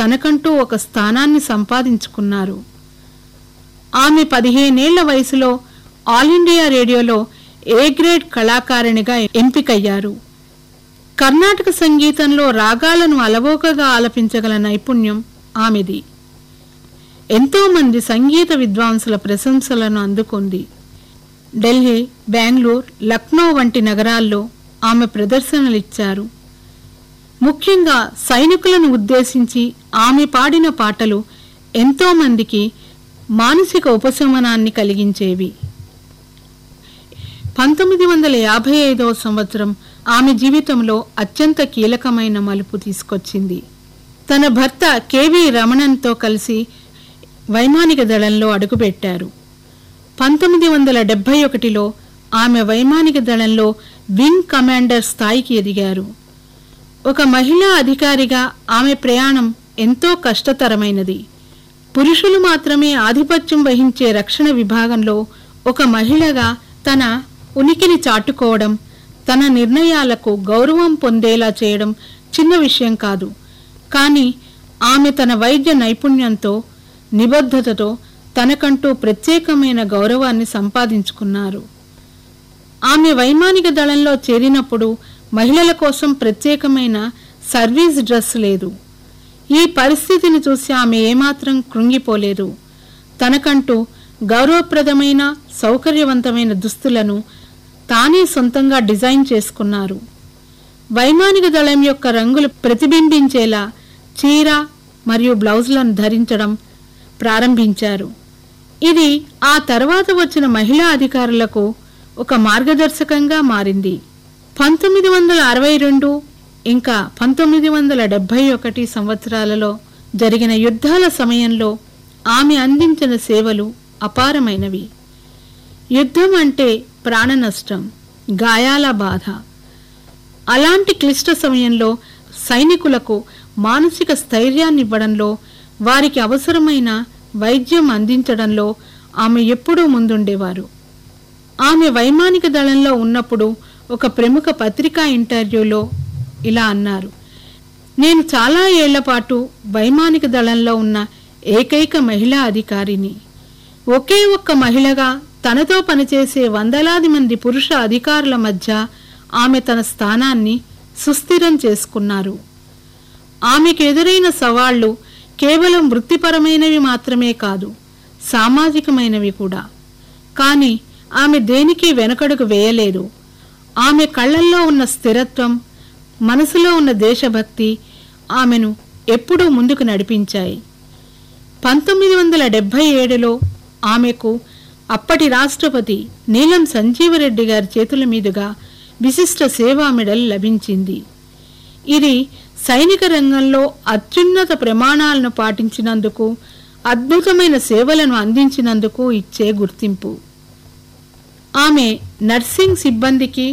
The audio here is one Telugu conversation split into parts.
తనకంటూ ఒక స్థానాన్ని సంపాదించుకున్నారు ఆమె పదిహేనేళ్ల వయసులో ఆల్ ఇండియా రేడియోలో ఏ గ్రేడ్ కళాకారిణిగా ఎంపికయ్యారు కర్ణాటక సంగీతంలో రాగాలను అలవోకగా ఆలపించగల నైపుణ్యం ఆమెది ఎంతో మంది సంగీత విద్వాంసుల ప్రశంసలను అందుకుంది ఢిల్లీ బెంగళూరు లక్నో వంటి నగరాల్లో ఆమె ప్రదర్శనలిచ్చారు ముఖ్యంగా సైనికులను ఉద్దేశించి ఆమె పాడిన పాటలు ఎంతో మందికి మానసిక ఉపశమనాన్ని కలిగించేవి పంతొమ్మిది వందల యాభై ఐదవ సంవత్సరం ఆమె జీవితంలో అత్యంత కీలకమైన మలుపు తీసుకొచ్చింది తన భర్త కెవి రమణన్తో కలిసి వైమానిక దళంలో అడుగుపెట్టారు పంతొమ్మిది వందల డెబ్బై ఒకటిలో ఆమె వైమానిక దళంలో వింగ్ కమాండర్ స్థాయికి ఎదిగారు ఒక మహిళా అధికారిగా ఆమె ప్రయాణం ఎంతో కష్టతరమైనది పురుషులు మాత్రమే ఆధిపత్యం వహించే రక్షణ విభాగంలో ఒక మహిళగా తన ఉనికిని చాటుకోవడం తన నిర్ణయాలకు గౌరవం పొందేలా చేయడం చిన్న విషయం కాదు కానీ ఆమె తన వైద్య నైపుణ్యంతో నిబద్ధతతో తనకంటూ ప్రత్యేకమైన గౌరవాన్ని సంపాదించుకున్నారు ఆమె వైమానిక దళంలో చేరినప్పుడు మహిళల కోసం ప్రత్యేకమైన సర్వీస్ డ్రెస్ లేదు ఈ పరిస్థితిని చూసి ఆమె ఏమాత్రం కృంగిపోలేదు తనకంటూ గౌరవప్రదమైన సౌకర్యవంతమైన దుస్తులను తానే సొంతంగా డిజైన్ చేసుకున్నారు వైమానిక దళం యొక్క రంగులు ప్రతిబింబించేలా చీర మరియు బ్లౌజులను ధరించడం ప్రారంభించారు ఇది ఆ తర్వాత వచ్చిన మహిళా అధికారులకు ఒక మార్గదర్శకంగా మారింది పంతొమ్మిది వందల అరవై రెండు ఇంకా పంతొమ్మిది వందల డెబ్బై ఒకటి సంవత్సరాలలో జరిగిన యుద్ధాల సమయంలో ఆమె అందించిన సేవలు అపారమైనవి యుద్ధం అంటే ప్రాణ నష్టం గాయాల బాధ అలాంటి క్లిష్ట సమయంలో సైనికులకు మానసిక స్థైర్యాన్ని ఇవ్వడంలో వారికి అవసరమైన వైద్యం అందించడంలో ఆమె ఎప్పుడూ ముందుండేవారు ఆమె వైమానిక దళంలో ఉన్నప్పుడు ఒక ప్రముఖ పత్రికా ఇంటర్వ్యూలో ఇలా అన్నారు నేను చాలా ఏళ్ల పాటు వైమానిక దళంలో ఉన్న ఏకైక మహిళా అధికారిని ఒకే ఒక్క మహిళగా తనతో పనిచేసే వందలాది మంది పురుష అధికారుల మధ్య ఆమె తన స్థానాన్ని సుస్థిరం చేసుకున్నారు ఆమెకు ఎదురైన సవాళ్లు కేవలం వృత్తిపరమైనవి మాత్రమే కాదు సామాజికమైనవి కూడా కానీ ఆమె దేనికి వెనకడుగు వేయలేదు ఆమె కళ్ళల్లో ఉన్న స్థిరత్వం మనసులో ఉన్న దేశభక్తి ఆమెను ఎప్పుడూ ముందుకు నడిపించాయి పంతొమ్మిది వందల డెబ్బై ఏడులో ఆమెకు అప్పటి రాష్ట్రపతి నీలం సంజీవరెడ్డి గారి చేతుల మీదుగా విశిష్ట సేవా మెడల్ లభించింది ఇది సైనిక రంగంలో అత్యున్నత ప్రమాణాలను పాటించినందుకు అద్భుతమైన సేవలను అందించినందుకు ఇచ్చే గుర్తింపు ఆమె నర్సింగ్ సిబ్బందికి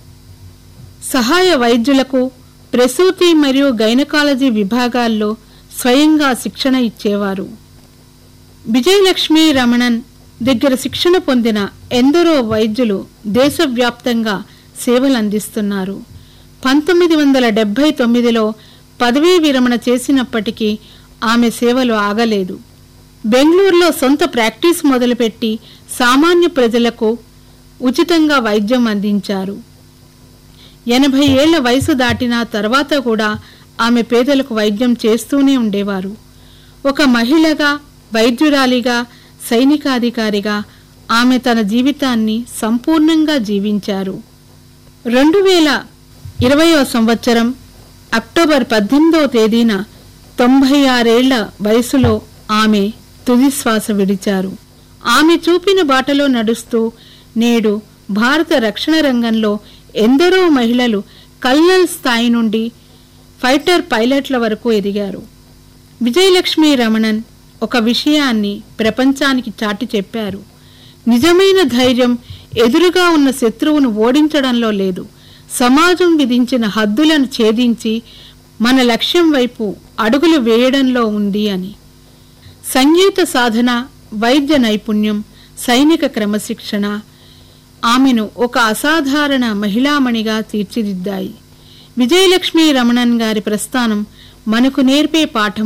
సహాయ వైద్యులకు ప్రసూతి మరియు గైనకాలజీ విభాగాల్లో స్వయంగా శిక్షణ ఇచ్చేవారు విజయలక్ష్మి రమణన్ దగ్గర శిక్షణ పొందిన ఎందరో వైద్యులు దేశవ్యాప్తంగా సేవలు అందిస్తున్నారు పంతొమ్మిది వందల డెబ్బై తొమ్మిదిలో పదవీ విరమణ చేసినప్పటికీ ఆమె సేవలు ఆగలేదు బెంగళూరులో సొంత ప్రాక్టీస్ మొదలుపెట్టి సామాన్య ప్రజలకు ఉచితంగా వైద్యం అందించారు ఎనభై ఏళ్ల వయసు దాటిన తర్వాత కూడా ఆమె పేదలకు వైద్యం చేస్తూనే ఉండేవారు ఒక మహిళగా వైద్యురాలిగా సైనికాధికారిగా ఆమె తన జీవితాన్ని సంపూర్ణంగా జీవించారు రెండు వేల ఇరవయో సంవత్సరం అక్టోబర్ పద్దెనిమిదవ తేదీన తొంభై ఆరేళ్ల వయసులో ఆమె తుది శ్వాస విడిచారు ఆమె చూపిన బాటలో నడుస్తూ నేడు భారత రక్షణ రంగంలో ఎందరో మహిళలు కల్నల్ స్థాయి నుండి ఫైటర్ పైలట్ల వరకు ఎదిగారు విజయలక్ష్మి రమణన్ ఒక విషయాన్ని ప్రపంచానికి చాటి చెప్పారు నిజమైన ధైర్యం ఎదురుగా ఉన్న శత్రువును ఓడించడంలో లేదు సమాజం విధించిన హద్దులను ఛేదించి మన లక్ష్యం వైపు అడుగులు వేయడంలో ఉంది అని సంగీత సాధన వైద్య నైపుణ్యం సైనిక క్రమశిక్షణ ఆమెను ఒక అసాధారణ మహిళామణిగా తీర్చిదిద్దాయి విజయలక్ష్మి రమణన్ గారి ప్రస్థానం మనకు నేర్పే పాఠం